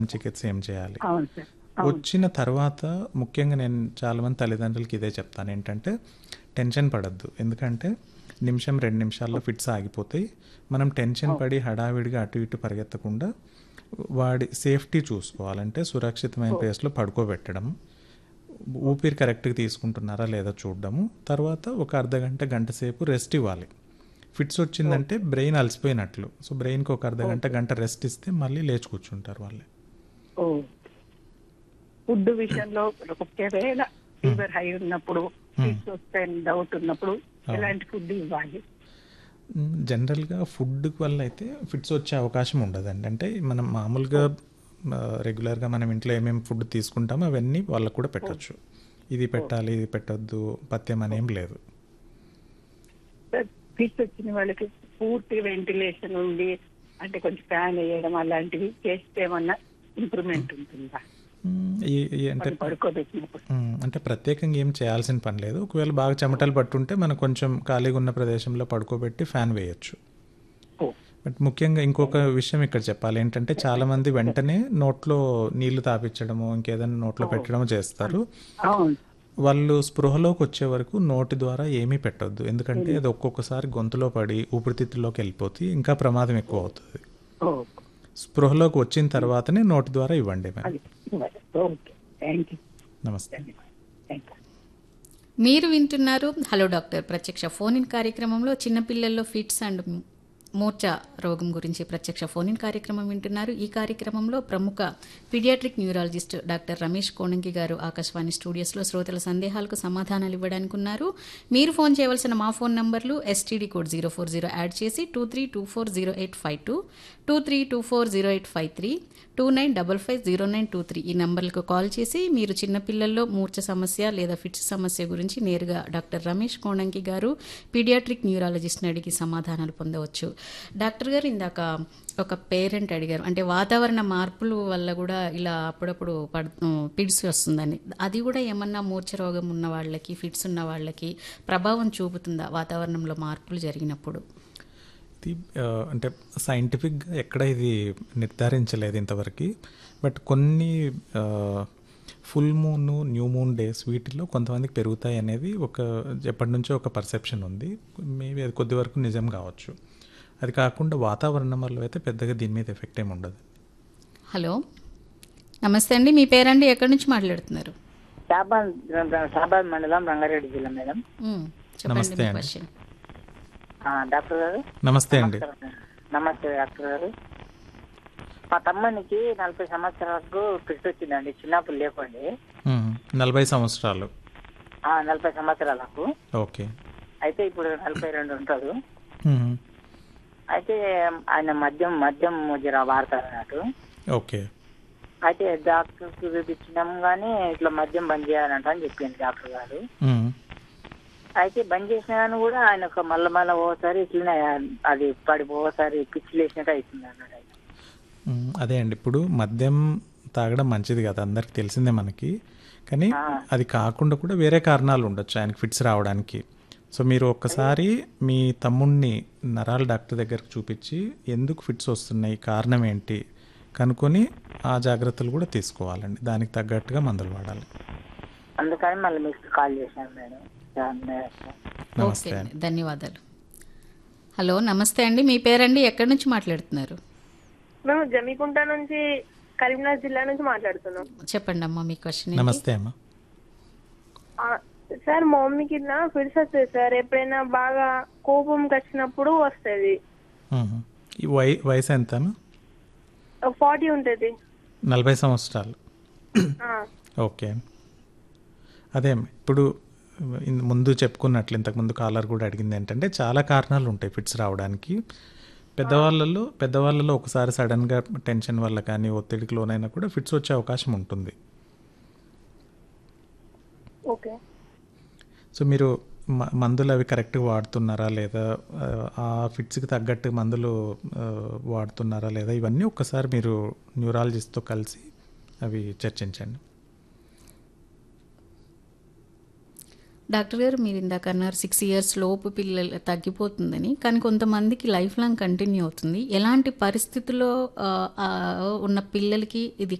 చికిత్స ఏం చేయాలి అవును సార్ అవును వచ్చిన తర్వాత ముఖ్యంగా నేను చాలామంది తల్లిదండ్రులకి ఇదే చెప్తాను ఏంటంటే టెన్షన్ పడద్దు ఎందుకంటే నిమిషం రెండు నిమిషాల్లో ఫిట్స్ ఆగిపోతాయి మనం టెన్షన్ పడి హడావిడిగా అటు ఇటు పరిగెత్తకుండా వాడి సేఫ్టీ చూసుకోవాలంటే సురక్షితమైన ప్లేస్లో పడుకోబెట్టడం ఊపిరి కరెక్ట్గా తీసుకుంటున్నారా లేదా చూడడము తర్వాత ఒక అర్ధ గంట గంట సేపు రెస్ట్ ఇవ్వాలి ఫిట్స్ వచ్చిందంటే బ్రెయిన్ అలసిపోయినట్లు సో బ్రెయిన్కి ఒక అర్ధ గంట గంట రెస్ట్ ఇస్తే మళ్ళీ లేచి కూర్చుంటారు వాళ్ళే ఓ ఫుడ్ విషయంలో ఒకవేళ ఫీవర్ హై ఉన్నప్పుడు ఫిట్స్ వస్తే డౌట్ ఉన్నప్పుడు ఎలాంటి ఫుడ్ ఇవ్వాలి మ్, జనరల్గా ఫుడ్ వల్ల అయితే ఫిట్స్ వచ్చే అవకాశం ఉండదండి అంటే మనం మామూలుగా ఆ, రెగ్యులర్గా మనం ఇంట్లో ఏమేమి ఫుడ్ తీసుకుంటామో అవన్నీ వాళ్ళకు కూడా పెట్టొచ్చు ఇది పెట్టాలి ఇది పెట్టొద్దు పథ్యం అనేం లేదు ఫిట్స్ వచ్చిన వాళ్ళకి పూర్తి వెంటిలేషన్ ఉండి అంటే కొంచెం ఫ్యాన్ వేయడం అలాంటివి చేస్తే ఏమన్నా ఇంప్రూవ్మెంట్ ఉంటుందా మ్, ఈ- ఈ అంటే వాళ్ళు పడుకోబెట్టినప్పుడు మ్, అంటే ప్రత్యేకంగా ఏం చేయాల్సిన పని లేదు ఒకవేళ బాగా చెమటలు పట్టుంటే మనం కొంచెం ఖాళీగా ఉన్న ప్రదేశంలో పడుకోబెట్టి ఫ్యాన్ వేయొచ్చు ఓ బట్ ముఖ్యంగా ఇంకొక విషయం ఇక్కడ చెప్పాలి ఏంటంటే చాలా మంది వెంటనే నోట్లో నీళ్లు తాపించడము ఇంకేదైనా నోట్లో పెట్టడము చేస్తారు అవును వాళ్ళు స్పృహలోకి వచ్చే వరకు నోటి ద్వారా ఏమీ పెట్టొద్దు ఎందుకంటే అది ఒక్కొక్కసారి గొంతులో పడి ఊపిరితిత్తులోకి వెళ్ళిపోతే ఇంకా ప్రమాదం ఎక్కువ అవుతుంది ఓ స్పృహలోకి వచ్చిన తర్వాతనే నోటి ద్వారా ఇవ్వండి మేడం అది ఓకే థ్యాంక్ యూ నమస్తే థ్యాంక్ యూ మీరు వింటున్నారు హలో డాక్టర్ ప్రత్యక్ష ఫోన్ ఇన్ కార్యక్రమంలో చిన్నపిల్లల్లో ఫిట్స్ అండ్ మూర్ఛ రోగం గురించి ప్రత్యక్ష ఫోన్ ఇన్ కార్యక్రమం వింటున్నారు ఈ కార్యక్రమంలో ప్రముఖ paediatric neurologist doctor Ramesh Konangi garu Akashvani స్టూడియోస్లో శ్రోతల సందేహాలకు సమాధానాలు ఇవ్వడానికి ఉన్నారు మీరు ఫోన్ చేయవలసిన మా ఫోన్ నంబర్లు STD code zero four zero add చేసి two three two four zero eight five two two three two four zero eight five three two nine double five zero nine two three ఈ నంబర్లకు call చేసి మీరు చిన్నపిల్లల్లో మూర్ఛ సమస్య లేదా fits సమస్య గురించి నేరుగా డాక్టర్ రమేష్ కోణంకి గారు పీడియాట్రిక్ న్యూరాలజిస్ట్ని అడిగి సమాధానాలు పొందవచ్చు డాక్టర్ గారు ఇందాక ఒక పేరెంట్ అడిగారు అంటే వాతావరణ మార్పుల వల్ల కూడా ఇలా అప్పుడప్పుడు పడ్ ఫిట్స్ వస్తుందని అది కూడా ఏమన్నా మూర్ఛ రోగం ఉన్న వాళ్ళకి ఫిట్స్ ఉన్న వాళ్ళకి ప్రభావం చూపుతుందా వాతావరణంలో మార్పులు జరిగినప్పుడు ఇది ఆ, అంటే సైంటిఫిక్గా ఎక్కడ ఇది నిర్ధారించలేదు ఇంతవరకు బట్ కొన్ని full moon new moon days వీటిలో కొంతమందికి పెరుగుతాయి అనేది ఒక ఎప్పటి నుంచో ఒక పర్సెప్షన్ ఉంది మేబీ అది కొద్ది వరకు నిజం కావచ్చు అది కాకుండా వాతావరణం వల్ల అయితే పెద్దగా దీని మీద ఎఫెక్ట్ ఏమి ఉండదు హలో నమస్తే అండి మీ పేరండి ఎక్కడి నుంచి మాట్లాడుతున్నారు షాబాద్ షాబాద్ మండలం రంగారెడ్డి జిల్లా మేడం మ్, చెప్పండి నమస్తే మీ అండి. క్వశ్చన్ ఆ, డాక్టర్ గారు నమస్తే అండి నమస్తే డాక్టర్ గారు మా తమ్మునికి నలభై సంవత్సరాలకు ఫిట్ వచ్చిందండి చిన్నప్పుడు లేకుండే మ్మ్. నలభై సంవత్సరాలు ఆ, నలభై సంవత్సరాలకు ఓకే అయితే ఇప్పుడు నలభై రెండు ఉంటారు మ్మ్. అయితే ఆయన మద్యం మద్యం జర వాడతారు అన్నట్టు ఓకే అయితే డాక్టర్ చూపించినాం కానీ ఇట్లా మద్యం బంద్ చేయాలంట అని చెప్పింది డాక్టర్ గారు మ్మ్. అయితే బంద్ చేసిన కానీ కూడా ఆయన ఒక మళ్ళీ మళ్ళీ ఓసారి ఇట్లనే అది పడి ఓసారి పిచ్చి లేచినట్టు అవుతుంది అన్నాడు ఆయన. మ్మ్. అదే అండి ఇప్పుడు మద్యం తాగడం మంచిది కదా అందరికి తెలిసిందే మనకి కానీ అది కాకుండా కూడా వేరే కారణాలు ఉండొచ్చు ఆయనకి ఫిట్స్ రావడానికి సో మీరు ఒక్కసారి మీ తమ్ముణ్ణి నరాల డాక్టర్ దగ్గరకు చూపించి ఎందుకు ఫిట్స్ వస్తున్నాయి కారణం ఏంటి కనుక్కొని ఆ జాగ్రత్తలు కూడా తీసుకోవాలండి దానికి తగ్గట్టుగా మందులు వాడాలి అందుకని మళ్ళీ మీకు కాల్ చేశాను మేడం ఓకే నమస్తే అండి ధన్యవాదాలు హలో నమస్తే అండి మీ పేరండి ఎక్కడి నుంచి మాట్లాడుతున్నారు మేము జమికుంట నుంచి కరీంనగర్ జిల్లా నుంచి మాట్లాడుతున్నాం చెప్పండి అమ్మా మీ క్వశ్చన్ నమస్తే అమ్మా ఆ, సార్ మా మమ్మీకి ఇట్లా ఫిట్స్ వస్తాయి సార్ ఎప్పుడైనా బాగా కోపం వచ్చినప్పుడు వస్తుంది మ్మ్. ఈ వై వయసు ఎంత అమ్మా? ఫార్టీ ఉంటుంది నలభై సంవత్సరాలు ఓకే అదే ఇప్పుడు ఇన్- ముందు చెప్పుకున్నట్లు ఇంతకుముందు కాలర్ కూడా అడిగింది ఏంటంటే చాలా కారణాలు ఉంటాయి ఫిట్స్ రావడానికి పెద్దవాళ్ళలో పెద్దవాళ్ళలో ఒకసారి సడన్గా టెన్షన్ వల్ల కానీ ఒత్తిడికి లోనైనా కూడా ఫిట్స్ వచ్చే అవకాశం ఉంటుంది ఓకే సో మీరు మ- మందులు అవి కరెక్ట్గా వాడుతున్నారా లేదా ఆ, ఆ ఫిట్స్కి తగ్గట్టు మందులు ఆ, వాడుతున్నారా లేదా ఇవన్నీ ఒక్కసారి మీరు న్యూరాలజిస్ట్తో కలిసి అవి చర్చించండి డాక్టర్ గారు మీరు ఇందాక అన్నారు సిక్స్ ఇయర్స్ లోపు పిల్లలు తగ్గిపోతుందని కానీ కొంతమందికి లైఫ్ లాంగ్ కంటిన్యూ అవుతుంది ఎలాంటి పరిస్థితుల్లో ఆ, ఆ, ఉన్న పిల్లలకి ఇది